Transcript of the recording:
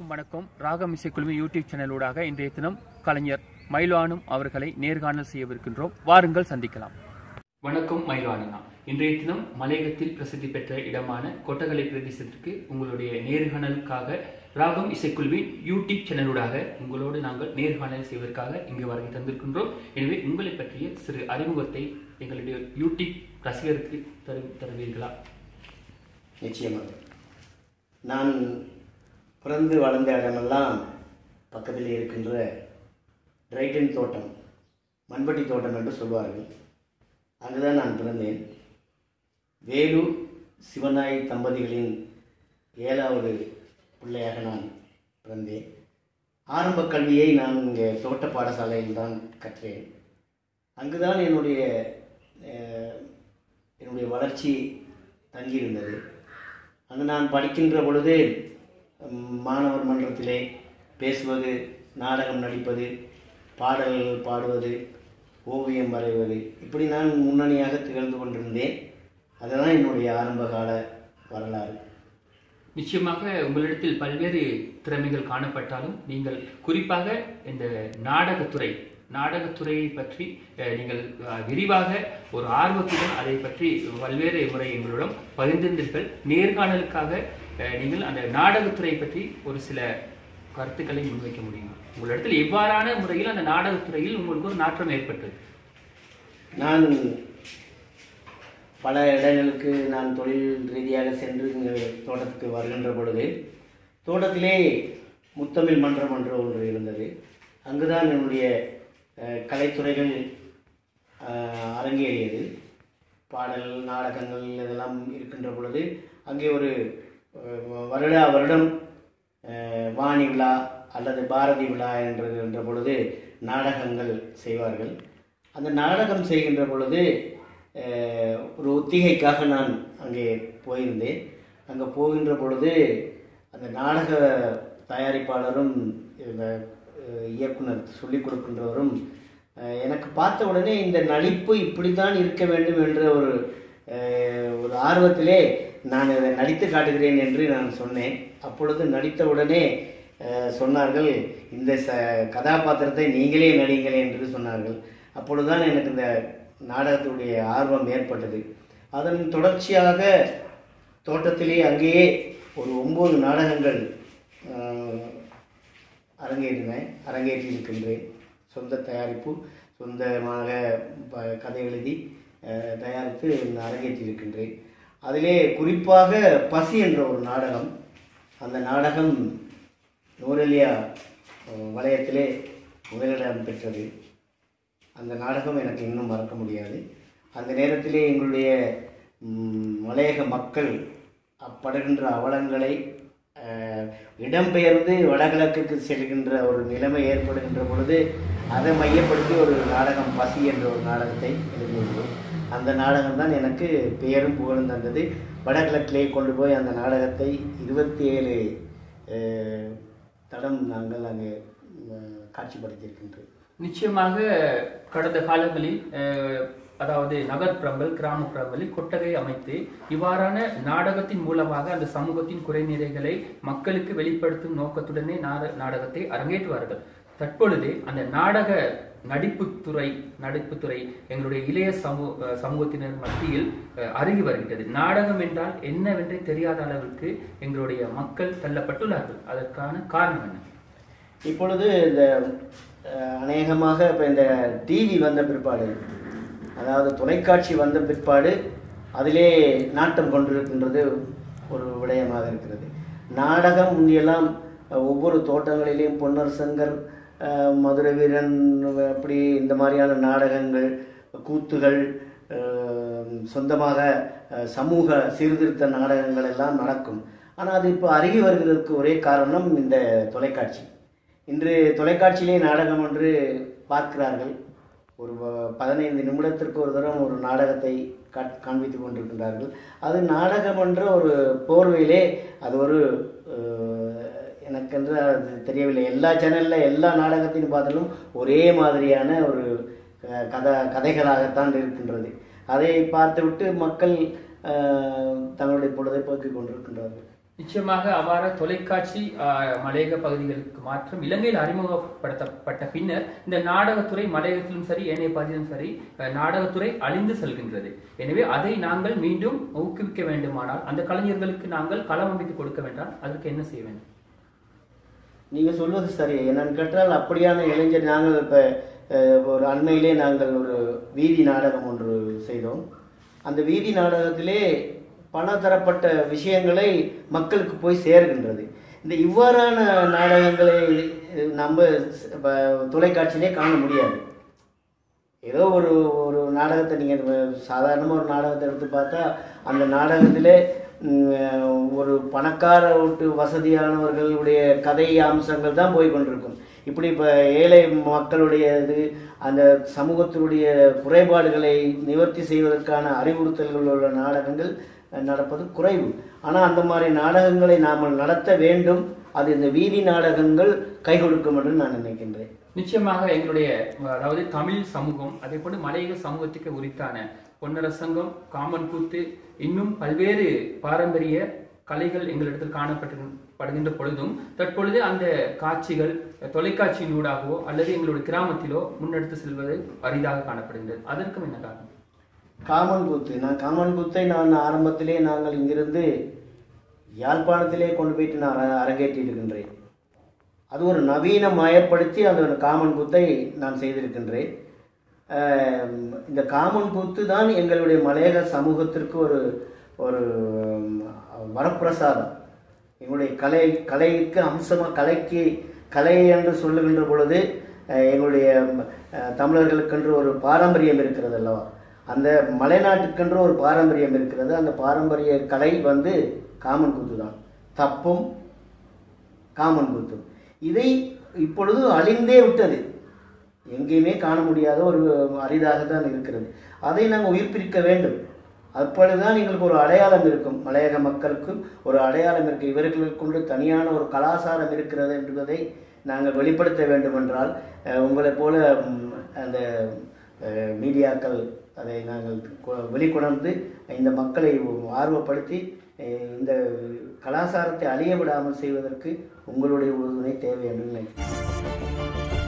அனைவருக்கும் வணக்கம் ராகம் இசைக்குழுமி யூடியூப் சேனலூடாக இன்றைய தினம் கலைஞர் மயில்வானும் அவர்களை நேர்காணல் செய்யவிருக்கின்றோம் வாருங்கள் சந்திக்கலாம் வணக்கம் மயில்வானனா இன்றைய தினம் மலையகத்தில் பிரசித்தி பெற்ற இடமான கொட்டகலை பிரதேசத்திற்கு உங்களுடைய நேர்காணலுக்காக ராகம் இசைக்குழுவின் யூடியூப் சேனலூடாக உங்களோடு நாங்கள் நேர்காணல் செய்வதற்காக இங்கு வருகை தந்திருக்கின்றோம் எனவே உங்களை பற்றிய சிறு அறிமுகத்தை எங்களுடைய யூடியூப் ரசிகருக்கு தரு தருவீர்களா நிச்சயமாக நான் பிறந்து வளர்ந்த இடமெல்லாம் பக்கத்தில் இருக்கின்ற டிரைட்டன் தோட்டம் மண்பட்டி தோட்டம் என்று சொல்வார்கள் அங்குதான் நான் பிறந்தேன் வேலூர் சிவநாய் தம்பதிகளின் ஏழாவது பிள்ளையாக நான் பிறந்தேன் ஆரம்ப கல்வியை நான் இங்கே தோட்ட பாடசாலையில் தான் கற்றேன் அங்குதான் என்னுடைய அஹ், என்னுடைய வளர்ச்சி தங்கியிருந்தது அங்கு நான் படிக்கின்ற பொழுது ம், மாணவர் மன்றத்திலே பேசுவது நாடகம் நடிப்பது பாடல்கள் பாடுவது ஓவியம் வரைவது இப்படி நான் முன்னணியாக திகழ்ந்து கொண்டிருந்தேன் அதுதான் என்னுடைய ஆரம்பகால வரலாறு நிச்சயமாக உங்களிடத்தில் பல்வேறு திறமைகள் காணப்பட்டாலும் நீங்கள் குறிப்பாக இந்த நாடகத்துறை நாடகத்துறையை பற்றி அஹ், நீங்கள் அஹ், விரிவாக ஒரு ஆர்வத்துடன் அதை பற்றி பல்வேறு முறை எங்களிடம் பகிர்ந்திருந்தீர்கள் நேர்காணலுக்காக அஹ், நீங்கள் அந்த நாடகத்துறை பற்றி ஒரு சில கருத்துக்களை முன்வைக்க முடியும் உங்களிடத்தில் எவ்வாறான முறையில் அந்த நாடகத்துறையில் உங்களுக்கு ஒரு நாற்றம் ஏற்பட்டது நான் பல இடங்களுக்கு நான் தொழில் ரீதியாக சென்று இங்கு தோட்டத்துக்கு வருகின்ற பொழுது தோட்டத்திலே முத்தமிழ் மன்றம் என்ற ஒன்று இருந்தது அங்குதான் என்னுடைய அஹ், கலைத்துறைகள் அஹ், அரங்கேறியது பாடல் நாடகங்கள் இதெல்லாம் இருக்கின்ற பொழுது அங்கே ஒரு அஹ், வருடா வருடம் அஹ், வாணி விழா அல்லது பாரதி விழா என்று என்ற பொழுது நாடகங்கள் செய்வார்கள் அந்த நாடகம் செய்கின்ற பொழுது அஹ், ஒரு ஒத்திகைக்காக நான் அங்கே போயிருந்தேன் அங்கே போகின்ற பொழுது அந்த நாடக தயாரிப்பாளரும் இந்த அஹ், இயக்குனர் சொல்லிக் கொடுக்கின்றவரும் அஹ், எனக்கு பார்த்த உடனே இந்த நடிப்பு இப்படித்தான் இருக்க வேண்டும் என்ற ஒரு அஹ், ஒரு ஆர்வத்திலே நான் இதை நடித்து காட்டுகிறேன் என்று நான் சொன்னேன் அப்பொழுது நடித்த உடனே அஹ், சொன்னார்கள் இந்த ச கதாபாத்திரத்தை நீங்களே நடிங்கள் என்று சொன்னார்கள் அப்பொழுதுதான் எனக்கு இந்த நாடகத்துடைய ஆர்வம் ஏற்பட்டது அதன் தொடர்ச்சியாக தோட்டத்திலே அங்கேயே ஒரு ஒன்பது நாடகங்கள் அஹ், அரங்கேறினேன் அரங்கேற்றி இருக்கின்றேன் சொந்த தயாரிப்பு சொந்தமாக ப- கதை எழுதி அஹ், தயாரித்து நான் அரங்கேற்றி இருக்கின்றேன் அதிலே குறிப்பாக பசி என்ற ஒரு நாடகம் அந்த நாடகம் நூரெலியா அஹ், வலயத்திலே முதலிடம் பெற்றது அந்த நாடகம் எனக்கு இன்னும் மறக்க முடியாது அந்த நேரத்திலே எங்களுடைய ம், மலையக மக்கள் படுகின்ற அவலங்களை அஹ், இடம்பெயர்ந்து வடகிழக்குக்கு செல்கின்ற ஒரு நிலைமை ஏற்படுகின்ற பொழுது அதை மையப்படுத்தி ஒரு நாடகம் பசி என்ற ஒரு நாடகத்தை எழுதியிருந்தோம் அந்த நாடகம் தான் எனக்கு பெயரும் புகழும் தந்தது வடகிழக்கிலே கொண்டு போய் அந்த நாடகத்தை இருபத்தி ஏழு அஹ், தடம் நாங்கள் அங்கே அஹ், காட்சிப்படுத்தியிருக்கின்றோம் நிச்சயமாக கடந்த காலங்களில் அஹ், அதாவது நகர்ப்புறங்கள் கிராமப்புறங்களில் கொட்டகை அமைத்து இவ்வாறான நாடகத்தின் மூலமாக அந்த சமூகத்தின் குறைநிறைகளை மக்களுக்கு வெளிப்படுத்தும் நோக்கத்துடனே நாட- நாடகத்தை அரங்கேற்றுவார்கள் தற்பொழுது அந்த நாடக நடிப்புத்துறை நடிப்புத்துறை எங்களுடைய இளைய சமூக அஹ், சமூகத்தினர் மத்தியில் அஹ், அருகி வருகிறது நாடகம் என்றால் என்னவென்றே தெரியாத அளவிற்கு எங்களுடைய மக்கள் தள்ளப்பட்டுள்ளார்கள் அதற்கான காரணம் என்ன இப்பொழுது இந்த அஹ், அநேகமாக இப்போ இந்த டிவி வந்த பிற்பாடு அதாவது தொலைக்காட்சி வந்த பிற்பாடு அதிலே நாட்டம் கொண்டிருக்கின்றது ஒரு விடயமாக இருக்கிறது நாடகம் முந்தியெல்லாம் அஹ், ஒவ்வொரு தோட்டங்களிலேயும் பொன்னர் சங்கர் அஹ், மதுரை வீரன் அப்படி இந்த மாதிரியான நாடகங்கள் கூத்துகள் அஹ், சொந்தமாக அஹ், சமூக சீர்திருத்த நாடகங்கள் எல்லாம் நடக்கும் ஆனால் அது இப்போ அருகி வருகிறதுக்கு ஒரே காரணம் இந்த தொலைக்காட்சி இன்று தொலைக்காட்சியிலே நாடகம் ஒன்று பார்க்கிறார்கள் ஒரு ப- பதினைந்து நிமிடத்திற்கு ஒரு தரம் ஒரு நாடகத்தை காட் காண்பித்துக் கொண்டிருக்கின்றார்கள் அது நாடகம் என்ற ஒரு போர்வையிலே அது ஒரு அஹ், எனக்கென்று அது தெரியவில்லை எல்லா சேனலில் எல்லா நாடகத்தையும் பார்த்தாலும் ஒரே மாதிரியான ஒரு அஹ், கதை கதைகளாகத்தான் இருக்கின்றது அதை பார்த்துவிட்டு மக்கள் அஹ், தங்களுடைய பொழுதை போக்கிக் கொண்டிருக்கின்றார்கள் நிச்சயமாக அவ்வாறு தொலைக்காட்சி ஆஹ், மலையக பகுதிகளுக்கு மாற்றம் இலங்கையில் அறிமுகப்படுத்தப்பட்ட பின்னர் இந்த நாடகத்துறை மலையகத்திலும் சரி ஏனைய பகுதியிலும் சரி அஹ், நாடகத்துறை அழிந்து செல்கின்றது எனவே அதை நாங்கள் மீண்டும் ஊக்குவிக்க வேண்டுமானால் அந்த கலைஞர்களுக்கு நாங்கள் களம் அமைத்து கொடுக்க வேண்டாம் அதற்கு என்ன செய்ய வேண்டும் நீங்க சொல்வது சரி என்னன்னு கேட்டால் அப்படியான இளைஞர் நாங்கள் இப்ப அஹ், ஒரு அண்மையிலே நாங்கள் ஒரு வீதி நாடகம் ஒன்று செய்தோம் அந்த வீதி நாடகத்திலே பலதரப்பட்ட விஷயங்களை மக்களுக்கு போய் சேர்கின்றது இந்த இவ்வாறான நாடகங்களை அஹ், நம்ம ஸ்- ப- தொலைக்காட்சியிலே காண முடியாது ஏதோ ஒரு ஒரு நாடகத்தை நீங்கள் சாதாரணமாக ஒரு நாடகத்தை எடுத்து பார்த்தா அந்த நாடகத்திலே ம், ஒரு பணக்கார வீட்டு வசதியானவர்களுடைய கதை அம்சங்கள் தான் போய் கொண்டிருக்கும் இப்படி இப்போ ஏழை மக்களுடைய இது அந்த சமூகத்தினுடைய குறைபாடுகளை நிவர்த்தி செய்வதற்கான அறிவுறுத்தல்கள் உள்ள நாடகங்கள் நடப்பது குறைவு ஆனால் அந்த மாதிரி நாடகங்களை நாம் நடத்த வேண்டும் அது இந்த வீதி நாடகங்கள் கை கொடுக்கும் என்று நான் நினைக்கின்றேன் நிச்சயமாக எங்களுடைய அதாவது தமிழ் சமூகம் அதே போல மலையக சமூகத்துக்கு உரித்தான பொன்னரசங்கம் காமன் கூத்து இன்னும் பல்வேறு பாரம்பரிய கலைகள் எங்களிடத்தில் காணப்பட்டு படுகின்ற பொழுதும் தற்பொழுது அந்த காட்சிகள் தொலைக்காட்சியினூடாகவோ அல்லது எங்களுடைய கிராமத்திலோ முன்னெடுத்து செல்வது அரிதாக காணப்படுகின்றது அதற்கும் என்ன காரணம் காமன் கூத்து நான் காமன் கூத்தை நான் ஆரம்பத்திலே நாங்கள் இங்கிருந்து யாழ்ப்பாணத்திலே கொண்டு போயிட்டு நான் அர- அரங்கேற்றி இருக்கின்றேன் அது ஒரு நவீன மயப்படுத்தி அந்த ஒரு காமன் கூத்தை நான் செய்திருக்கின்றேன் ஆம், இந்த காமன் கூத்து தான் எங்களுடைய மலையக சமூகத்திற்கு ஒரு ஒரு ம், வரப்பிரசாதம் எங்களுடைய கலை கலைக்கு அம்சமாக கலைக்கு கலை என்று சொல்லுகின்ற பொழுது அஹ், எங்களுடைய ம், அஹ், தமிழர்களுக்கென்று ஒரு பாரம்பரியம் இருக்கிறது அல்லவா அந்த மலைநாட்டுக்கென்று ஒரு பாரம்பரியம் இருக்கிறது அந்த பாரம்பரிய கலை வந்து காமன் கூத்து தான் தப்பும் காமன் கூத்தும் இதை இப்பொழுது அழிந்தே விட்டது எங்கேயுமே காண முடியாத ஒரு அரிதாக தான் இருக்கிறது அதை நாங்கள் உயிர்ப்பிக்க வேண்டும் அப்பொழுதுதான் எங்களுக்கு ஒரு அடையாளம் இருக்கும் மலையக மக்களுக்கும் ஒரு அடையாளம் இருக்கு இவர்களுக்கு கொண்டு தனியான ஒரு கலாச்சாரம் இருக்கிறது என்பதை நாங்கள் வெளிப்படுத்த வேண்டும் என்றால் அஹ், உங்களைப் போல ம், அந்த அஹ், மீடியாக்கள் அதை நாங்கள் கொ- வெளிக்கொணர்ந்து இந்த மக்களை ஆர்வப்படுத்தி அஹ், இந்த கலாச்சாரத்தை அழிய விடாமல் செய்வதற்கு உங்களுடைய உறுதுணை தேவை என்று நினைக்கிறேன்